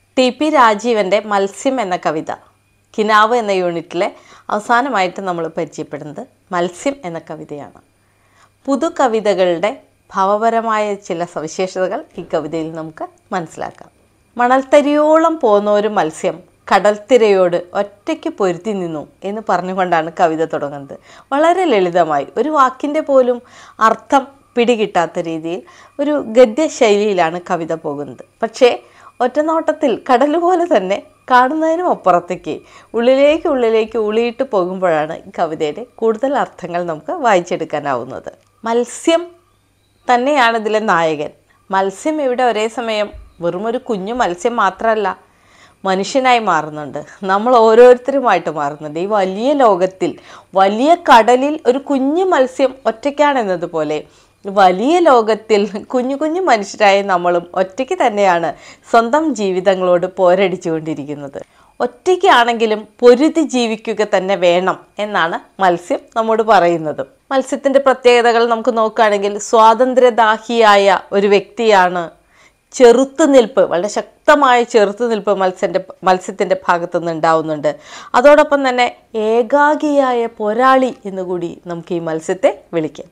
T P രാജീവൻ്റെ മത്സ്യം എന്ന കവിത കിനാവ് എന്ന യൂണിറ്റിലെ അവസാനമായിട്ട് നമ്മൾ പരിചയപ്പെടുന്നത് മത്സ്യം എന്ന കവിതയാണ് പുതു കവിതകളുടെ ഭാവപരമായ ചില സവിശേഷതകൾ ഈ കവിതയിൽ നമുക്ക് മനസ്സിലാക്കാം മണൽത്തരിയോളം പോന്ന ഒരു മത്സ്യം കടൽത്തിരയോട് ഒറ്റയ്ക്ക് പൊരുത്തി നിന്നു എന്ന് പറഞ്ഞുകൊണ്ടാണ് കവിത തുടങ്ങുന്നത് വളരെ ലളിതമായി ഒരു വാക്കിൻ്റെ പോലും അർത്ഥം പിടികിട്ടാത്ത രീതിയിൽ ഒരു ഗദ്യശൈലിയിലാണ് കവിത പോകുന്നത് പക്ഷേ ഒറ്റനോട്ടത്തിൽ കടൽ പോലെ തന്നെ കാണുന്നതിനും അപ്പുറത്തേക്ക് ഉള്ളിലേക്ക് ഉള്ളിലേക്ക് ഉളിയിട്ട് പോകുമ്പോഴാണ് ഈ കവിതയുടെ കൂടുതൽ അർത്ഥങ്ങൾ നമുക്ക് വായിച്ചെടുക്കാനാവുന്നത് മത്സ്യം തന്നെയാണ് ഇതിലെ നായകൻ മത്സ്യം ഇവിടെ ഒരേ സമയം വെറും ഒരു കുഞ്ഞു മത്സ്യം മാത്രമല്ല മനുഷ്യനായി മാറുന്നുണ്ട് നമ്മൾ ഓരോരുത്തരുമായിട്ട് മാറുന്നുണ്ട് ഈ വലിയ ലോകത്തിൽ വലിയ കടലിൽ ഒരു കുഞ്ഞു മത്സ്യം ഒറ്റയ്ക്കാണെന്നതുപോലെ വലിയ ലോകത്തിൽ കുഞ്ഞു കുഞ്ഞു മനുഷ്യരായ നമ്മളും ഒറ്റയ്ക്ക് തന്നെയാണ് സ്വന്തം ജീവിതങ്ങളോട് പോരടിച്ചുകൊണ്ടിരിക്കുന്നത് ഒറ്റയ്ക്കാണെങ്കിലും പൊരുതി ജീവിക്കുക തന്നെ വേണം എന്നാണ് മത്സ്യം നമ്മോട് പറയുന്നത് മത്സ്യത്തിൻ്റെ പ്രത്യേകതകൾ നമുക്ക് നോക്കുകയാണെങ്കിൽ സ്വാതന്ത്ര്യദാഹിയായ ഒരു വ്യക്തിയാണ് ചെറുത്തുനിൽപ്പ് വളരെ ശക്തമായ ചെറുത്തുനിൽപ്പ് മത്സ്യൻ്റെ മത്സ്യത്തിൻ്റെ ഭാഗത്തു നിന്ന് ഉണ്ടാവുന്നുണ്ട് അതോടൊപ്പം തന്നെ ഏകാഗിയായ പോരാളി എന്നുകൂടി നമുക്ക് ഈ മത്സ്യത്തെ വിളിക്കാം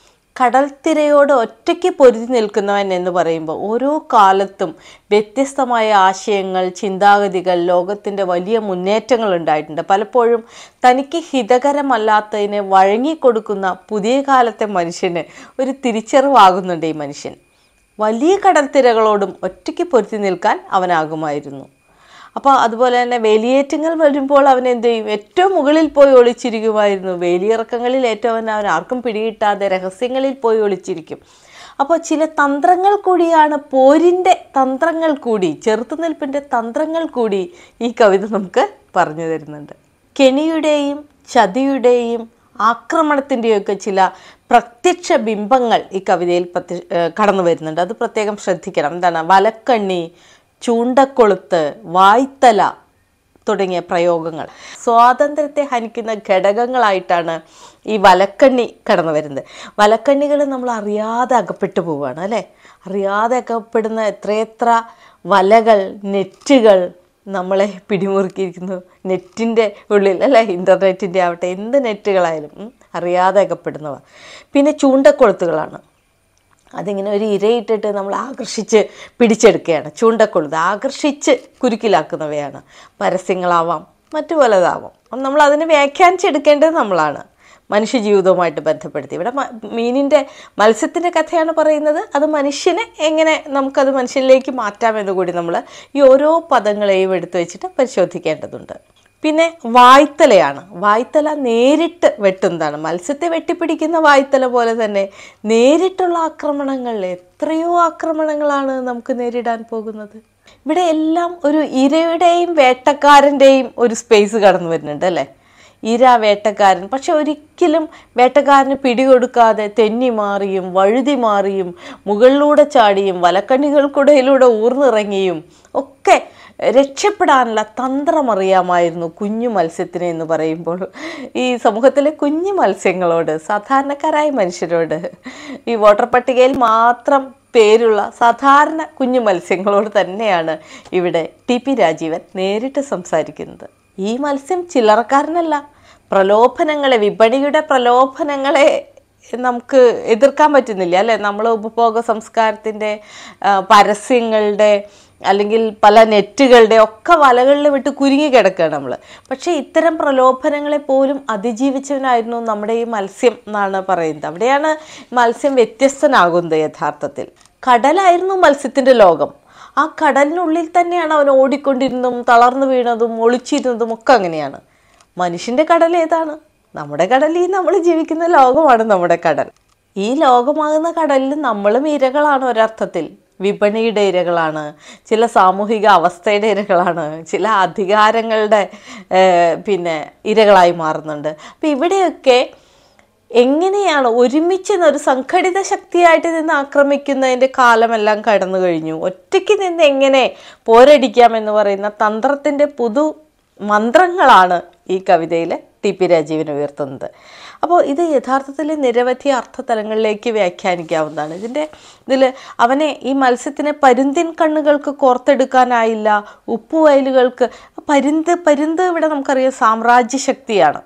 കടൽത്തിരയോട് ഒറ്റയ്ക്ക് പൊരുതി നിൽക്കുന്നവൻ എന്ന് പറയുമ്പോൾ ഓരോ കാലത്തും വ്യത്യസ്തമായ ആശയങ്ങൾ ചിന്താഗതികൾ ലോകത്തിൻ്റെ വലിയ മുന്നേറ്റങ്ങൾ ഉണ്ടായിട്ടുണ്ട് പലപ്പോഴും തനിക്ക് ഹിതകരമല്ലാത്തതിനെ വഴങ്ങിക്കൊടുക്കുന്ന പുതിയ കാലത്തെ മനുഷ്യന് ഒരു തിരിച്ചറിവാകുന്നുണ്ട് ഈ മനുഷ്യൻ വലിയ കടൽത്തിരകളോടും ഒറ്റയ്ക്ക് പൊരുത്തി നിൽക്കാൻ അവനാകുമായിരുന്നു അപ്പോൾ അതുപോലെ തന്നെ വേലിയേറ്റങ്ങൾ വരുമ്പോൾ അവൻ എന്ത് ചെയ്യും ഏറ്റവും മുകളിൽ പോയി ഒളിച്ചിരിക്കുമായിരുന്നു വേലിയിറക്കങ്ങളിൽ ഏറ്റവും അവൻ അവൻ ആർക്കും പിടികിട്ടാതെ രഹസ്യങ്ങളിൽ പോയി ഒളിച്ചിരിക്കും അപ്പോൾ ചില തന്ത്രങ്ങൾ കൂടിയാണ് പോരിൻ്റെ തന്ത്രങ്ങൾ കൂടി ചെറുത്തുനിൽപ്പിൻ്റെ തന്ത്രങ്ങൾ കൂടി ഈ കവിത നമുക്ക് പറഞ്ഞു തരുന്നുണ്ട് കെണിയുടെയും ചതിയുടെയും ആക്രമണത്തിൻ്റെയൊക്കെ ചില പ്രത്യക്ഷ ബിംബങ്ങൾ ഈ കവിതയിൽ പ്രത്യ കടന്നു വരുന്നുണ്ട് അത് പ്രത്യേകം ശ്രദ്ധിക്കണം എന്താണ് വലക്കണ്ണി ചൂണ്ടക്കൊളുത്ത് വായ്ത്തല തുടങ്ങിയ പ്രയോഗങ്ങൾ സ്വാതന്ത്ര്യത്തെ ഹനിക്കുന്ന ഘടകങ്ങളായിട്ടാണ് ഈ വലക്കണ്ണി കടന്നു വരുന്നത് വലക്കണ്ണികൾ നമ്മൾ അറിയാതെ അകപ്പെട്ടു പോവുകയാണ് അല്ലേ അറിയാതെ അകപ്പെടുന്ന എത്രയെത്ര വലകൾ നെറ്റുകൾ നമ്മളെ പിടിമുറുക്കിയിരിക്കുന്നു നെറ്റിൻ്റെ ഉള്ളിൽ അല്ലേ ഇൻ്റർനെറ്റിൻ്റെ ആവട്ടെ എന്ത് നെറ്റുകളായാലും ഉം, അറിയാതെ അകപ്പെടുന്നവ പിന്നെ ചൂണ്ടക്കൊളുത്തുകളാണ് അതിങ്ങനെ ഒരു ഇരയിട്ടിട്ട് നമ്മൾ ആകർഷിച്ച് പിടിച്ചെടുക്കുകയാണ് ചൂണ്ടക്കൊളുത്ത് ആകർഷിച്ച് കുരുക്കിലാക്കുന്നവയാണ് പരസ്യങ്ങളാവാം മറ്റു പലതാവാം അപ്പം നമ്മൾ അതിനെ വ്യാഖ്യാനിച്ചെടുക്കേണ്ടത് നമ്മളാണ് മനുഷ്യ ജീവിതവുമായിട്ട് ബന്ധപ്പെടുത്തി ഇവിടെ മ- മീനിൻ്റെ മത്സ്യത്തിൻ്റെ കഥയാണ് പറയുന്നത് അത് മനുഷ്യനെ എങ്ങനെ നമുക്കത് മനുഷ്യനിലേക്ക് മാറ്റാമെന്ന് കൂടി നമ്മൾ ഈ ഓരോ പദങ്ങളെയും എടുത്തു വെച്ചിട്ട് പരിശോധിക്കേണ്ടതുണ്ട് പിന്നെ വായ്ത്തലയാണ് വായ്ത്തല നേരിട്ട് വെട്ടുന്നതാണ് മത്സ്യത്തെ വെട്ടിപ്പിടിക്കുന്ന വായ്ത്തല പോലെ തന്നെ നേരിട്ടുള്ള ആക്രമണങ്ങൾ എത്രയോ ആക്രമണങ്ങളാണ് നമുക്ക് നേരിടാൻ പോകുന്നത് ഇവിടെ എല്ലാം ഒരു ഇരയുടെയും വേട്ടക്കാരൻ്റെയും ഒരു സ്പേസ് കടന്നു വരുന്നുണ്ട് അല്ലേ ഇര വേട്ടക്കാരൻ പക്ഷെ ഒരിക്കലും വേട്ടക്കാരന് പിടികൊടുക്കാതെ തെന്നി മാറിയും വഴുതി മാറിയും മുകളിലൂടെ ചാടിയും വലക്കണ്ണികൾക്കിടയിലൂടെ ഊർന്നിറങ്ങിയും ഒക്കെ രക്ഷപ്പെടാനുള്ള തന്ത്രം അറിയാമായിരുന്നു കുഞ്ഞു മത്സ്യത്തിന് എന്ന് പറയുമ്പോൾ ഈ സമൂഹത്തിലെ കുഞ്ഞു മത്സ്യങ്ങളോട് സാധാരണക്കാരായ മനുഷ്യരോട് ഈ വോട്ടർ പട്ടികയിൽ മാത്രം പേരുള്ള സാധാരണ കുഞ്ഞു മത്സ്യങ്ങളോട് തന്നെയാണ് ഇവിടെ ടി പി രാജീവൻ നേരിട്ട് സംസാരിക്കുന്നത് ഈ മത്സ്യം ചില്ലറക്കാരനല്ല പ്രലോഭനങ്ങളെ വിപണിയുടെ പ്രലോഭനങ്ങളെ നമുക്ക് എതിർക്കാൻ പറ്റുന്നില്ല അല്ലേ നമ്മൾ ഉപഭോഗ സംസ്കാരത്തിൻ്റെ ആ, പരസ്യങ്ങളുടെ അല്ലെങ്കിൽ പല നെറ്റുകളുടെ ഒക്കെ വലകളിൽ വിട്ട് കുരുങ്ങി കിടക്കുകയാണ് നമ്മൾ പക്ഷേ ഇത്തരം പ്രലോഭനങ്ങളെ പോലും അതിജീവിച്ചവനായിരുന്നു നമ്മുടെ ഈ മത്സ്യം എന്നാണ് പറയുന്നത് അവിടെയാണ് മത്സ്യം വ്യത്യസ്തനാകുന്നത് യഥാർത്ഥത്തിൽ കടലായിരുന്നു മത്സ്യത്തിൻ്റെ ലോകം ആ കടലിനുള്ളിൽ തന്നെയാണ് അവൻ ഓടിക്കൊണ്ടിരുന്നതും തളർന്നു വീണതും ഒളിച്ചിരുന്നതും ഒക്കെ അങ്ങനെയാണ് മനുഷ്യൻ്റെ കടൽ ഏതാണ് നമ്മുടെ കടൽ ഈ നമ്മൾ ജീവിക്കുന്ന ലോകമാണ് നമ്മുടെ കടൽ ഈ ലോകമാകുന്ന കടലിൽ നമ്മളും ഇരകളാണ് ഒരർത്ഥത്തിൽ വിപണിയുടെ ഇരകളാണ് ചില സാമൂഹിക അവസ്ഥയുടെ ഇരകളാണ് ചില അധികാരങ്ങളുടെ ഏഹ്, പിന്നെ ഇരകളായി മാറുന്നുണ്ട് അപ്പം ഇവിടെയൊക്കെ എങ്ങനെയാണ് ഒരുമിച്ച് നിന്ന് ഒരു സംഘടിത ശക്തിയായിട്ട് നിന്ന് ആക്രമിക്കുന്നതിൻ്റെ കാലമെല്ലാം കടന്നു കഴിഞ്ഞു ഒറ്റയ്ക്ക് നിന്ന് എങ്ങനെ പോരടിക്കാം എന്ന് പറയുന്ന തന്ത്രത്തിൻ്റെ പുതു മന്ത്രങ്ങളാണ് ഈ കവിതയിൽ ടി പി രാജീവൻ ഉയർത്തുന്നത് അപ്പോൾ ഇത് യഥാർത്ഥത്തിൽ നിരവധി അർത്ഥതലങ്ങളിലേക്ക് വ്യാഖ്യാനിക്കാവുന്നതാണ് ഇതിൻ്റെ ഇതിൽ അവനെ ഈ മത്സ്യത്തിനെ പരുന്തിൻ കണ്ണുകൾക്ക് കോർത്തെടുക്കാനായില്ല ഉപ്പുവയലുകൾക്ക് പരുന്ത് പരുന്ത് ഇവിടെ നമുക്കറിയാം സാമ്രാജ്യ ശക്തിയാണ്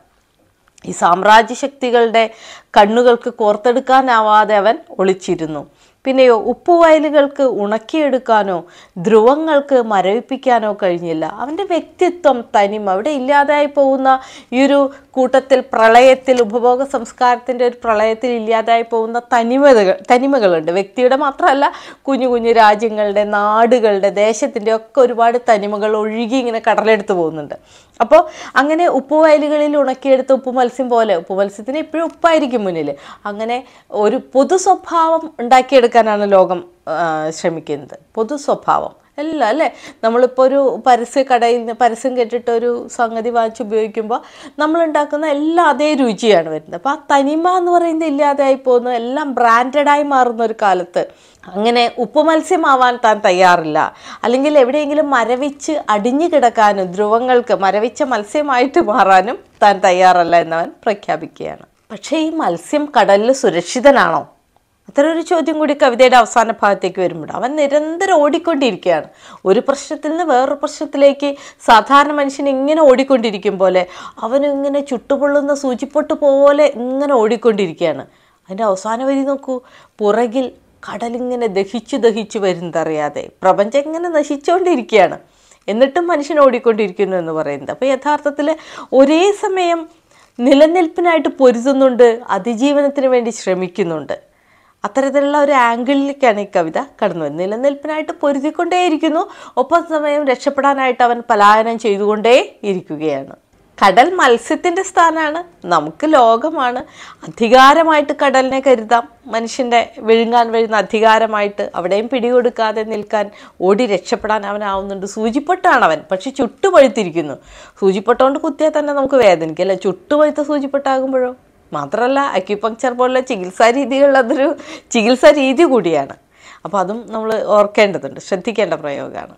ഈ സാമ്രാജ്യ ശക്തികളുടെ കണ്ണുകൾക്ക് കോർത്തെടുക്കാനാവാതെ അവൻ ഒളിച്ചിരുന്നു പിന്നെയോ ഉപ്പുവയലുകൾക്ക് ഉണക്കിയെടുക്കാനോ ധ്രുവങ്ങൾക്ക് മരവിപ്പിക്കാനോ കഴിഞ്ഞില്ല അവൻ്റെ വ്യക്തിത്വം തനിമ അവിടെ ഇല്ലാതായി പോകുന്ന ഈ ഒരു കൂട്ടത്തിൽ പ്രളയത്തിൽ ഉപഭോഗ സംസ്കാരത്തിൻ്റെ ഒരു പ്രളയത്തിൽ ഇല്ലാതായി പോകുന്ന തനിമകൾ തനിമകളുണ്ട് വ്യക്തിയുടെ മാത്രമല്ല കുഞ്ഞു കുഞ്ഞു രാജ്യങ്ങളുടെ നാടുകളുടെ ദേശത്തിൻ്റെ ഒക്കെ ഒരുപാട് തനിമകൾ ഒഴുകി ഇങ്ങനെ കടലെടുത്ത് പോകുന്നുണ്ട് അപ്പോൾ അങ്ങനെ ഉപ്പുവയലുകളിൽ ഉണക്കിയെടുത്ത ഉപ്പു മത്സ്യം പോലെ ഉപ്പു മത്സ്യത്തിന് എപ്പോഴും ഉപ്പായിരിക്കും മുന്നിൽ അങ്ങനെ ഒരു പൊതു സ്വഭാവം ഉണ്ടാക്കിയെടുക്കാനാണ് ലോകം ആ, ശ്രമിക്കുന്നത് പൊതു സ്വഭാവം എല്ലാം അല്ലേ നമ്മളിപ്പോൾ ഒരു പരസ്യ കടയിൽ നിന്ന് പരസ്യം കേട്ടിട്ട് ഒരു സംഗതി വാങ്ങിച്ച് ഉപയോഗിക്കുമ്പോൾ നമ്മൾ ഉണ്ടാക്കുന്ന എല്ലാം അതേ രുചിയാണ് വരുന്നത് അപ്പോൾ ആ തനിമ എന്ന് പറയുന്നത് ഇല്ലാതായി പോകുന്നു എല്ലാം ബ്രാൻഡഡായി മാറുന്ന ഒരു കാലത്ത് അങ്ങനെ ഉപ്പു മത്സ്യമാവാൻ താൻ തയ്യാറില്ല അല്ലെങ്കിൽ എവിടെയെങ്കിലും മരവിച്ച് അടിഞ്ഞു കിടക്കാനും ധ്രുവങ്ങൾക്ക് മരവിച്ച മത്സ്യമായിട്ട് മാറാനും താൻ തയ്യാറല്ല എന്നവൻ പ്രഖ്യാപിക്കുകയാണ് പക്ഷേ ഈ മത്സ്യം കടലിൽ സുരക്ഷിതനാണോ അത്തരം ഒരു ചോദ്യം കൂടി കവിതയുടെ അവസാന ഭാഗത്തേക്ക് വരുമ്പോൾ അവൻ നിരന്തരം ഓടിക്കൊണ്ടിരിക്കുകയാണ് ഒരു പ്രശ്നത്തിൽ നിന്ന് വേറൊരു പ്രശ്നത്തിലേക്ക് സാധാരണ മനുഷ്യൻ ഇങ്ങനെ ഓടിക്കൊണ്ടിരിക്കും പോലെ അവനും ഇങ്ങനെ ചുട്ടുപൊള്ളുന്ന സൂചിപ്പൊട്ട് പോലെ ഇങ്ങനെ ഓടിക്കൊണ്ടിരിക്കുകയാണ് അതിൻ്റെ അവസാന വരി നോക്കൂ പുറകിൽ കടലിങ്ങനെ ദഹിച്ചു ദഹിച്ചു വരുന്നതറിയാതെ പ്രപഞ്ചം ഇങ്ങനെ നശിച്ചുകൊണ്ടിരിക്കുകയാണ് എന്നിട്ടും മനുഷ്യൻ ഓടിക്കൊണ്ടിരിക്കുന്നു എന്ന് പറയുന്നത് അപ്പോൾ യഥാർത്ഥത്തിൽ ഒരേ സമയം നിലനിൽപ്പിനായിട്ട് പൊരുതുന്നുണ്ട് അതിജീവനത്തിന് വേണ്ടി ശ്രമിക്കുന്നുണ്ട് അത്തരത്തിലുള്ള ഒരു ആംഗിളിലേക്കാണ് ഈ കവിത കടന്നു വരുന്നത് നിലനിൽപ്പിനായിട്ട് പൊരുതിക്കൊണ്ടേയിരിക്കുന്നു ഒപ്പം സമയം രക്ഷപ്പെടാനായിട്ട് അവൻ പലായനം ചെയ്തുകൊണ്ടേ ഇരിക്കുകയാണ് കടൽ മത്സ്യത്തിൻ്റെ സ്ഥാനമാണ് നമുക്ക് ലോകമാണ് അധികാരമായിട്ട് കടലിനെ കരുതാം മനുഷ്യൻ്റെ വിഴുങ്ങാൻ വരുന്ന അധികാരമായിട്ട് അവിടെയും പിടികൊടുക്കാതെ നിൽക്കാൻ ഓടി രക്ഷപ്പെടാൻ അവനാവുന്നുണ്ട് സൂചിപ്പൊട്ടാണ് അവൻ പക്ഷെ ചുട്ടുപഴുത്തിരിക്കുന്നു സൂചിപ്പൊട്ടുകൊണ്ട് കുത്തിയാൽ തന്നെ നമുക്ക് വേദനിക്കും അല്ലേ ചുട്ടുപഴുത്ത സൂചിപ്പൊട്ടാകുമ്പോഴോ മാത്രമല്ല അക്യുപങ്ക്ചർ പോലുള്ള ചികിത്സാ രീതികൾ അതൊരു ചികിത്സാ രീതി കൂടിയാണ് അപ്പോൾ അതും നമ്മൾ ഓർക്കേണ്ടതുണ്ട് ശ്രദ്ധിക്കേണ്ട പ്രയോഗമാണ്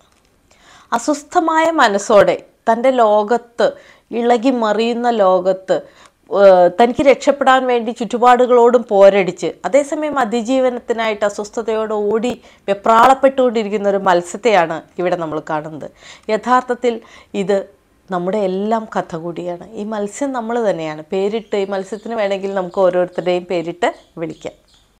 അസ്വസ്ഥമായ മനസ്സോടെ തൻ്റെ ലോകത്ത് ഇളകി മറിയുന്ന ലോകത്ത് ഏഹ് തനിക്ക് രക്ഷപ്പെടാൻ വേണ്ടി ചുറ്റുപാടുകളോടും പോരടിച്ച് അതേസമയം അതിജീവനത്തിനായിട്ട് അസ്വസ്ഥതയോടെ ഓടി വെപ്രാളപ്പെട്ടുകൊണ്ടിരിക്കുന്ന ഒരു മത്സ്യത്തെയാണ് ഇവിടെ നമ്മൾ കാണുന്നത് യഥാർത്ഥത്തിൽ ഇത് നമ്മുടെ എല്ലാം കഥ കൂടിയാണ് ഈ മത്സ്യം നമ്മൾ തന്നെയാണ് പേരിട്ട് ഈ മത്സ്യത്തിന് വേണമെങ്കിൽ നമുക്ക് ഓരോരുത്തരുടെയും പേരിട്ട് വിളിക്കാം